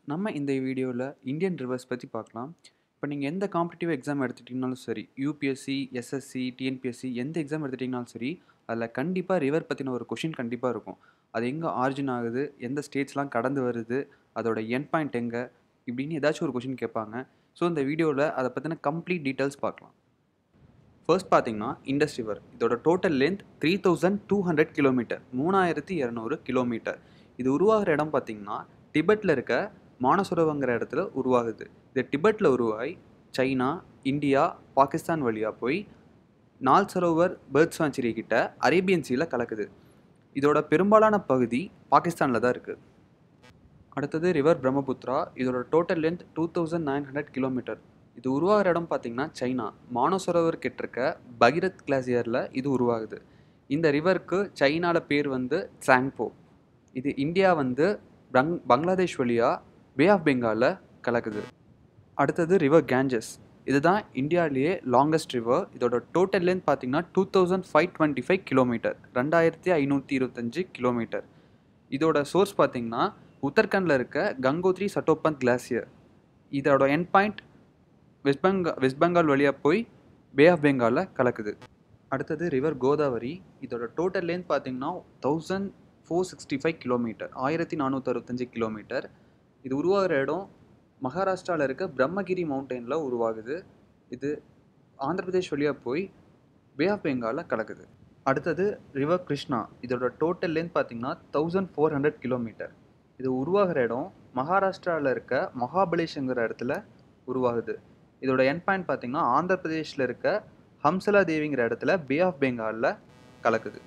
நம்ம இந்த வீடியோவில் இந்தியன் ரிவர்ஸ் பற்றி பார்க்கலாம் இப்போ நீங்கள் எந்த காம்படிட்டிவ் எக்ஸாம் எடுத்துட்டிங்கனாலும் சரி யூபிஎஸ்சி எஸ்எஸ்சி டிஎன்பிஎஸ்சி எந்த எக்ஸாம் எடுத்துட்டிங்கனாலும் சரி அதில் கண்டிப்பாக ரிவர் பற்றின ஒரு கொஷின் கண்டிப்பாக இருக்கும் அது எங்கே ஆரிஜின் ஆகுது எந்த ஸ்டேட்ஸ்லாம் கடந்து வருது அதோட என் பாயிண்ட் எங்கே இப்படின்னு ஏதாச்சும் ஒரு கொஷின் கேட்பாங்க ஸோ இந்த வீடியோவில் அதை பற்றின கம்ப்ளீட் டீட்டெயில்ஸ் பார்க்கலாம் ஃபர்ஸ்ட் பார்த்தீங்கன்னா இண்டஸ் ரிவர் இதோட total length three thousand two hundred kilometre மூணாயிரத்தி இரநூறு கிலோமீட்டர் இது உருவாகிற இடம் பார்த்தீங்கன்னா டிபெட்டில் இருக்க மானசரோவங்கிற இடத்துல உருவாகுது இது டிபெட்டில் உருவாகி சைனா இந்தியா பாகிஸ்தான் வழியாக போய் நால் சரோவர் பேர்ட் சான்ச்சுரி கிட்ட அரேபியன் சீல கலக்குது இதோட பெரும்பாலான பகுதி பாகிஸ்தானில் தான் இருக்குது அடுத்தது ரிவர் பிரம்மபுத்ரா இதோட total length two thousand nine hundred kilometre இது உருவாகிற இடம் பார்த்தீங்கன்னா சைனா மானசரோவர் கிட்ட இருக்க பகிரத் கிளாசியரில் இது உருவாகுது இந்த ரிவருக்கு சைனாவில் பேர் வந்து சாங்போ இது இந்தியா வந்து பங் பங்களாதேஷ் வழியாக பே ஆஃப் பெங்காலில் கலக்குது அடுத்தது ரிவர் கேஞ்சஸ் இதுதான் இந்தியாவிலேயே லாங்கஸ்ட் ரிவர் இதோட டோட்டல் லென்த் பார்த்தீங்கன்னா two thousand five twenty five kilometre ரெண்டாயிரத்தி ஐநூற்றி இருபத்தஞ்சு கிலோமீட்டர் இதோட சோர்ஸ் பார்த்தீங்கன்னா உத்தரகண்டில் இருக்க கங்கோத்ரி சட்டோபந்த் கிளாசியர் இதோட end point west Bengal west Bengal வழியாக போய் பே ஆஃப் பெங்காலில் கலக்குது அடுத்தது ரிவர் கோதாவரி இதோட டோட்டல் லென்த் பார்த்தீங்கன்னா thousand four sixty five kilometre ஆயிரத்தி நானூற்றி அறுபத்தஞ்சு கிலோமீட்டர் இது உருவாகிற இடம் மகாராஷ்டிராவில் இருக்க பிரம்மகிரி மவுண்டெயினில் உருவாகுது இது ஆந்திர பிரதேஷ் வழியாக போய் பே ஆஃப் பெங்காலில் கலக்குது அடுத்தது ரிவர் கிருஷ்ணா இதோட டோட்டல் லென்த் பார்த்தீங்கன்னா தௌசண்ட் ஃபோர் ஹண்ட்ரட் கிலோமீட்டர் இது உருவாகிற இடம் மகாராஷ்டிராவில் இருக்க மகாபலேஷ்ங்கிற இடத்துல உருவாகுது இதோட என் பாயிண்ட் பார்த்தீங்கன்னா ஆந்திர பிரதேஷில் இருக்க ஹம்சலா தேவிங்கிற இடத்துல பே ஆஃப் பெங்காலில் கலக்குது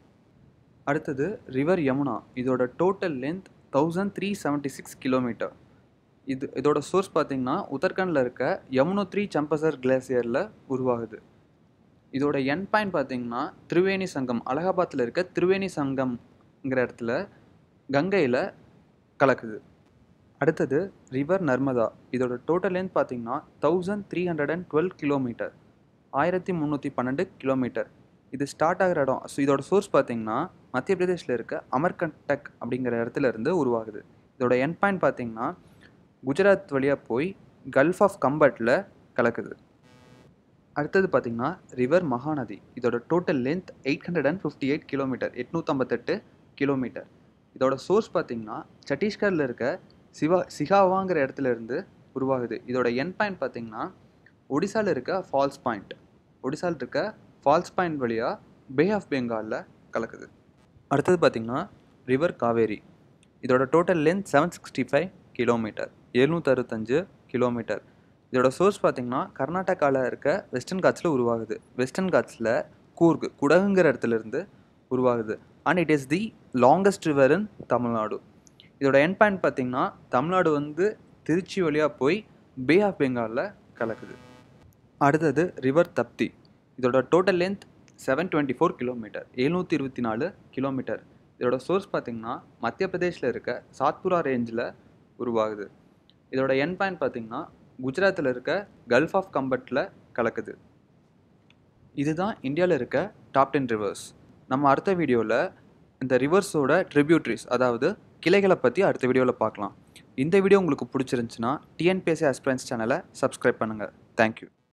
அடுத்தது ரிவர் யமுனா இதோட total length thousand three seventy six kilometre இது இதோட சோர்ஸ் பார்த்தீங்கன்னா உத்தரகண்டில் இருக்க யமுனோத்ரி சம்பசர் கிளேசியரில் உருவாகுது இதோட என் பாயிண்ட் பார்த்தீங்கன்னா திரிவேணி சங்கம் அலகாபாத்தில் இருக்க திரிவேணி சங்கம்ங்கிற இடத்துல கங்கையில் கலக்குது அடுத்தது ரிவர் நர்மதா இதோட டோட்டல் லென்த் பார்த்தீங்கன்னா thousand three hundred and twelve kilometre ஆயிரத்தி முந்நூற்றி பன்னெண்டு கிலோமீட்டர் இது ஸ்டார்ட் ஆகிற இடம் ஸோ இதோட சோர்ஸ் பார்த்தீங்கன்னா மத்திய பிரதேஷில் இருக்க அமர்கண்டக் அப்படிங்கிற இடத்துல இருந்து உருவாகுது இதோட என் பாயிண்ட் பார்த்தீங்கன்னா குஜராத் வழியாக போய் கல்ஃப் ஆஃப் கம்பட்டில் கலக்குது அடுத்தது பார்த்தீங்கன்னா ரிவர் மகாநதி இதோட total length eight hundred and fifty eight kilometre எட்நூற்றம்பத்தெட்டு கிலோமீட்டர் இதோட சோர்ஸ் பார்த்தீங்கன்னா சத்தீஸ்கரில் இருக்க சிவா சிகாவாங்கிற இடத்துல இருந்து உருவாகுது இதோட என் பாயிண்ட் பார்த்தீங்கன்னா ஒடிசாவில் இருக்க ஃபால்ஸ் பாயிண்ட் ஒடிசாவில் இருக்க ஃபால்ஸ் பாயிண்ட் வழியாக பே ஆஃப் பெங்காலில் கலக்குது அடுத்தது பார்த்திங்கன்னா ரிவர் காவேரி இதோட total length seven sixty five kilometre எழுநூற்றி அறுபத்தஞ்சு கிலோமீட்டர் இதோட சோர்ஸ் பார்த்திங்கன்னா கர்நாடகாவில் இருக்க வெஸ்டர்ன் காட்ஸில் உருவாகுது வெஸ்டர்ன் காட்ஸில் கூர்க் குடகுங்கிற இடத்துல இருந்து உருவாகுது and it is the longest river in Tamil Nadu இதோட என் பாயிண்ட் பார்த்திங்கன்னா தமிழ்நாடு வந்து திருச்சி வழியாக போய் பே ஆஃப் பெங்காலில் கலக்குது அடுத்தது ரிவர் தப்தி இதோட total length seven twenty four kilometre எழுநூற்றி இருபத்தி நாலு கிலோமீட்டர் இதோட சோர்ஸ் பார்த்திங்கன்னா மத்திய பிரதேஷில் இருக்க சாத்புரா ரேஞ்சில் உருவாகுது இதோட என் பாயிண்ட் பார்த்திங்கன்னா குஜராத்தில் இருக்க கல்ஃப் ஆஃப் கம்பட்டில் கலக்குது இதுதான் இந்தியாவில் இருக்க டாப் டென் ரிவர்ஸ் நம்ம அடுத்த வீடியோவில் இந்த ரிவர்ஸோட ட்ரிபியூட்ரிஸ் அதாவது கிளைகளை பற்றி அடுத்த வீடியோவில் பார்க்கலாம் இந்த வீடியோ உங்களுக்கு பிடிச்சிருந்துச்சுன்னா டிஎன்பிஎஸ்சி அஸ்பிரன்ஸ் சேனலை சப்ஸ்கிரைப் பண்ணுங்கள் தேங்க்யூ